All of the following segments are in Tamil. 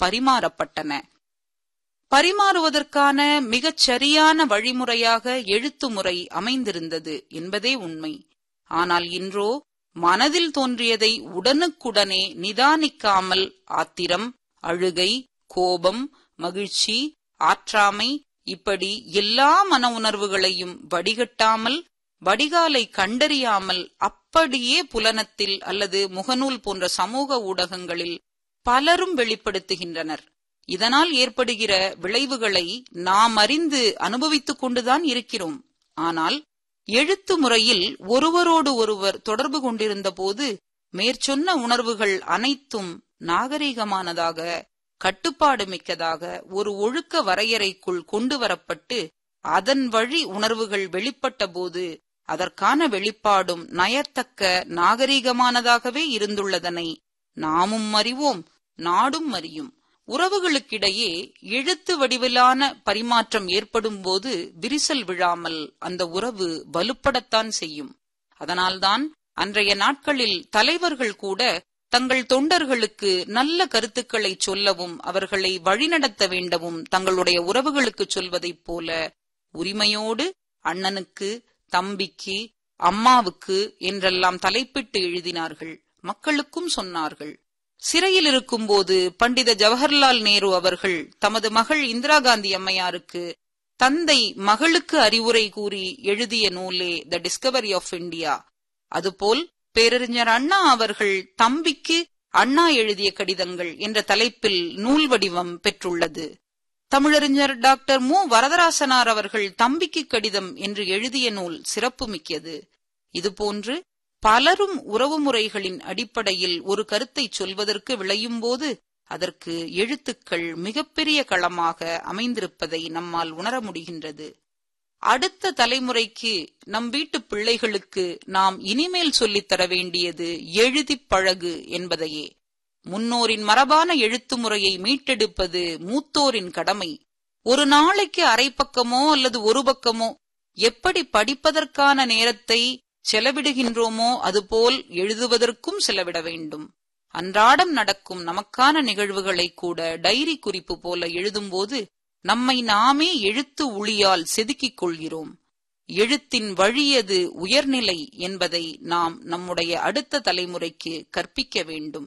பரிமாறப்பட்டன பரிமாறுவதற்கான மிகச் சரியான வழிமுறையாக எழுத்து முறை அமைந்திருந்தது என்பதே உண்மை ஆனால் இன்றோ மனதில் தோன்றியதை உடனுக்குடனே நிதானிக்காமல் ஆத்திரம் அழுகை கோபம் மகிழ்ச்சி ஆற்றாமை இப்படி எல்லா மன உணர்வுகளையும் வடிகட்டாமல் வடிகாலை கண்டறியாமல் அப்படியே புலனத்தில் அல்லது முகநூல் போன்ற சமூக ஊடகங்களில் பலரும் வெளிப்படுத்துகின்றனர் இதனால் ஏற்படுகிற விளைவுகளை நாம் அறிந்து அனுபவித்துக் கொண்டுதான் இருக்கிறோம் ஆனால் எழுத்து முறையில் ஒருவரோடு ஒருவர் தொடர்பு கொண்டிருந்த போது மேற்சொன்ன உணர்வுகள் அனைத்தும் நாகரிகமானதாக கட்டுப்பாடு மிக்கதாக ஒரு ஒழுக்க வரையறைக்குள் கொண்டு வரப்பட்டு அதன் வழி உணர்வுகள் வெளிப்பட்ட போது அதற்கான வெளிப்பாடும் நயத்தக்க நாகரிகமானதாகவே இருந்துள்ளதனை நாமும் அறிவோம் நாடும் அறியும் உறவுகளுக்கிடையே எழுத்து வடிவிலான பரிமாற்றம் ஏற்படும் போது விரிசல் விழாமல் அந்த உறவு வலுப்படத்தான் செய்யும் அதனால்தான் அன்றைய நாட்களில் தலைவர்கள் கூட தங்கள் தொண்டர்களுக்கு நல்ல கருத்துக்களை சொல்லவும் அவர்களை வழிநடத்த வேண்டவும் தங்களுடைய உறவுகளுக்கு சொல்வதைப் போல உரிமையோடு அண்ணனுக்கு தம்பிக்கு அம்மாவுக்கு என்றெல்லாம் தலைப்பிட்டு எழுதினார்கள் மக்களுக்கும் சொன்னார்கள் சிறையில் இருக்கும்போது பண்டித ஜவஹர்லால் நேரு அவர்கள் தமது மகள் இந்திரா காந்தி அம்மையாருக்கு தந்தை மகளுக்கு அறிவுரை கூறி எழுதிய நூலே த டிஸ்கவரி ஆஃப் இந்தியா அதுபோல் பேரறிஞர் அண்ணா அவர்கள் தம்பிக்கு அண்ணா எழுதிய கடிதங்கள் என்ற தலைப்பில் நூல் வடிவம் பெற்றுள்ளது தமிழறிஞர் டாக்டர் மு வரதராசனார் அவர்கள் தம்பிக்கு கடிதம் என்று எழுதிய நூல் சிறப்புமிக்கது இதுபோன்று பலரும் உறவுமுறைகளின் அடிப்படையில் ஒரு கருத்தை சொல்வதற்கு விளையும் போது அதற்கு எழுத்துக்கள் மிகப்பெரிய களமாக அமைந்திருப்பதை நம்மால் உணர முடிகின்றது அடுத்த தலைமுறைக்கு நம் வீட்டு பிள்ளைகளுக்கு நாம் இனிமேல் சொல்லித்தர வேண்டியது எழுதி பழகு என்பதையே முன்னோரின் மரபான எழுத்து முறையை மீட்டெடுப்பது மூத்தோரின் கடமை ஒரு நாளைக்கு அரை பக்கமோ அல்லது ஒரு பக்கமோ எப்படி படிப்பதற்கான நேரத்தை செலவிடுகின்றோமோ அதுபோல் எழுதுவதற்கும் செலவிட வேண்டும் அன்றாடம் நடக்கும் நமக்கான நிகழ்வுகளை கூட டைரி குறிப்பு போல எழுதும்போது நம்மை நாமே எழுத்து ஒளியால் செதுக்கிக் கொள்கிறோம் எழுத்தின் வழியது உயர்நிலை என்பதை நாம் நம்முடைய அடுத்த தலைமுறைக்கு கற்பிக்க வேண்டும்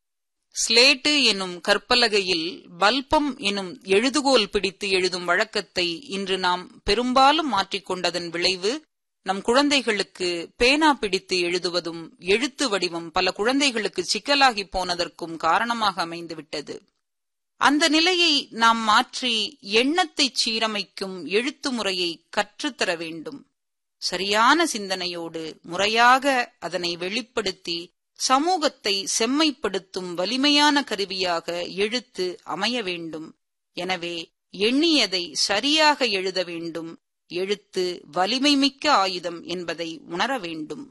ஸ்லேட்டு எனும் கற்பலகையில் பல்பம் எனும் எழுதுகோல் பிடித்து எழுதும் வழக்கத்தை இன்று நாம் பெரும்பாலும் மாற்றிக்கொண்டதன் விளைவு நம் குழந்தைகளுக்கு பேனா பிடித்து எழுதுவதும் எழுத்து வடிவம் பல குழந்தைகளுக்கு சிக்கலாகி போனதற்கும் காரணமாக அமைந்துவிட்டது அந்த நிலையை நாம் மாற்றி எண்ணத்தை சீரமைக்கும் எழுத்து முறையை கற்றுத்தர வேண்டும் சரியான சிந்தனையோடு முறையாக அதனை வெளிப்படுத்தி சமூகத்தை செம்மைப்படுத்தும் வலிமையான கருவியாக எழுத்து அமைய வேண்டும் எனவே எண்ணியதை சரியாக எழுத வேண்டும் எழுத்து வலிமை மிக்க ஆயுதம் என்பதை உணர வேண்டும்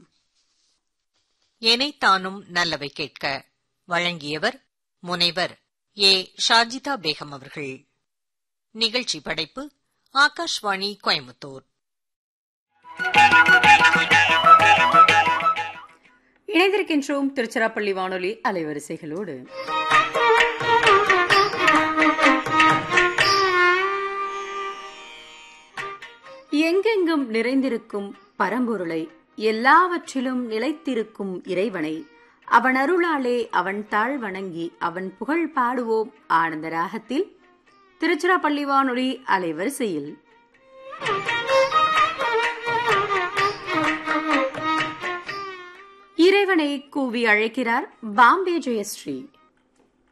எனைத்தானும் நல்லவை கேட்க வழங்கியவர் முனைவர் ஏ ஷாஜிதா பேகம் அவர்கள் நிகழ்ச்சி படைப்பு ஆகாஷ்வாணி கோயம்புத்தூர் இணைந்திருக்கின்றோம் திருச்சிராப்பள்ளி வானொலி அலைவரிசைகளோடு எங்கெங்கும் நிறைந்திருக்கும் பரம்பொருளை எல்லாவற்றிலும் நிலைத்திருக்கும் இறைவனை அவன் அருளாலே அவன் தாழ் வணங்கி அவன் புகழ் பாடுவோம் ஆனந்த ராகத்தில் திருச்சிராப்பள்ளி வானொலி அலைவரிசையில் இறைவனை கூவி அழைக்கிறார் பாம்பே ஜெயஸ்ரீ